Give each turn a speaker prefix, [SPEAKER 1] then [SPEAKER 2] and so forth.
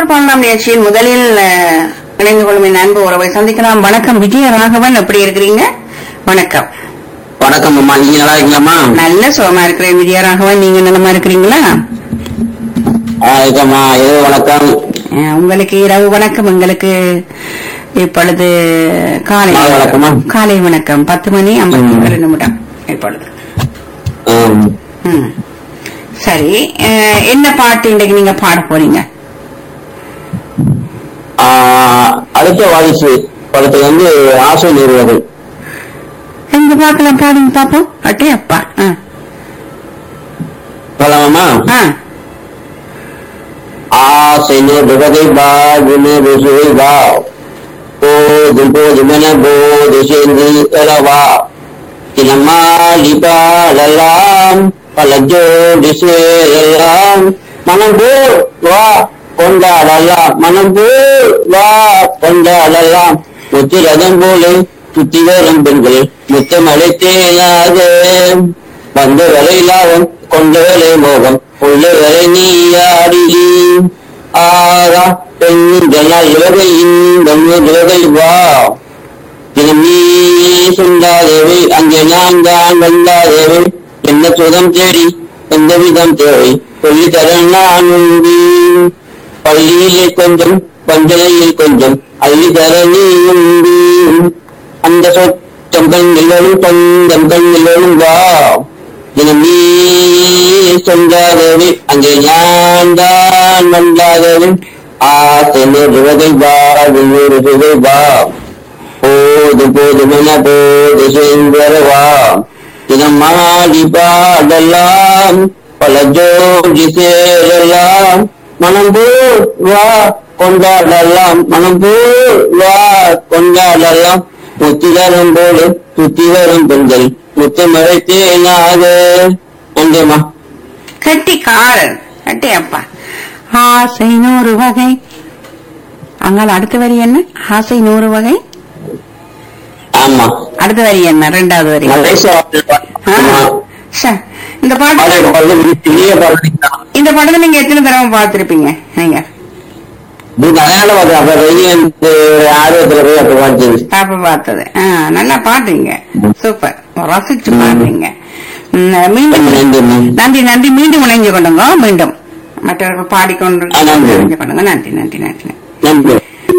[SPEAKER 1] பாடலோடு பாடலாம் நிகழ்ச்சியில் முதலில் அஹ், இணைந்து கொள்ளும் என் அன்பு உறவை சந்திக்கலாம் வணக்கம் விஜய ராகவன் எப்படி இருக்கிறீங்க வணக்கம்
[SPEAKER 2] வணக்கம் அம்மா நீங்க நல்லா இருக்கீங்களாம்மா
[SPEAKER 1] நல்ல சுகமா இருக்கிறேன் விஜய ராகவன் நீங்க நலமா இருக்கிறீங்களா
[SPEAKER 2] ஆ, இருக்கம்மா இரவு வணக்கம்
[SPEAKER 1] அஹ், உங்களுக்கு இரவு வணக்கம் எங்களுக்கு இப்பொழுது காலை
[SPEAKER 2] மாலை வணக்கமா?
[SPEAKER 1] காலை வணக்கம் பத்து மணி ஐம்பத்தி ஒரு நிமிடம் இப்பொழுது
[SPEAKER 2] ம்.
[SPEAKER 1] ம். சரி அஹ், என்ன பாட்டு இன்றைக்கு நீங்க பாட போறீங்க
[SPEAKER 2] ஆ, அடுத்த வாரிசு படத்துல வந்து ஆசை நிறுவது
[SPEAKER 1] எங்க பாக்கலாம் பாடுங்க பாப்போம் அட்டே அப்பா ஆ.
[SPEAKER 2] போலாமாம்மா
[SPEAKER 1] ஆ.
[SPEAKER 2] ஆசை நிறுவதை பா குண ருசுவை வா போதும் போதுமென போது சேர்ந்து எழவா தினமாடி பாடலாம் பல ஜோடி சேரலாம் மனம் போ வா கொண்டாடலாம் மனம் போ வா கொண்டாடலாம் முத்திரதம் போல சுத்தி வரும் பெண்கள் முத்தமலை தேனாக வந்த வரை லாபம் கொண்ட வரை மோகம் உள்ள வரை நீயாடி ஆரா பெண்கள் இலகை இன்பம் இலகை வா தினம் நீ சொல்லாதவை அங்கே நான் தான் வந்தாதவை என்ன சுகம் தேடி எந்த விதம் தேவை சொல்லி தர நான் உண்டு பள்ளியிலே கொஞ்சம் பஞ்சனையில் கொஞ்சம் அள்ளி தர நீ உண்டு அந்த சொத்தம் கண்ணிலும் சொந்தம் கண்ணிலும் வா தினம் நீ சொல்லாதவை அங்கே நான் தான் வந்தாதவை ஆசை நிறுவதை வா விழுவதை வா போது போதுமென போது சென்றவா தினம் மாடி பாடலாம் பல ஜோடி சேரலாம் மனம் போல் வா கொண்டாடலாம் மனம் போல் வா கொண்டாடலாம் முத்திதரம் போல சுத்தி வரும் பெண்கள் முத்தமழை தேனாக நன்றிம்மா
[SPEAKER 1] கெட்டிக்காரன் அட்டே அப்பா ஆசை நூறு வகை அங்கால அடுத்த வரி என்ன ஆசை நூறு வகை
[SPEAKER 2] ஆமா
[SPEAKER 1] அடுத்த வரி என்ன ரெண்டாவது வரி
[SPEAKER 2] மலேசியா
[SPEAKER 1] ஆ. ஷே, இந்த பாட்டு
[SPEAKER 2] பெரிய பாடல்
[SPEAKER 1] இந்த படத்தை நீங்க எத்தனை தடவை பார்த்திருப்பீங்க நீங்க
[SPEAKER 2] நீ கல்யாணம் பார்த்து அப்ப வெளியே ஆர்வத்துல போய் அப்ப பார்த்து
[SPEAKER 1] பாப்ப பார்த்தது ஆ, நல்லா பாடுறீங்க சூப்பர் ரசிச்சு பாடுறீங்க ம், மீண்டும்
[SPEAKER 2] நன்றிம்மா.
[SPEAKER 1] நன்றி நன்றி மீண்டும் இணைஞ்சு கொண்டுங்க மீண்டும் மற்றவர்கள் பாடிக்கொண்டு
[SPEAKER 2] ஆ, நன்றி.
[SPEAKER 1] இணைஞ்சு கொண்டுங்க நன்றி நன்றி நன்றி
[SPEAKER 2] நன்றி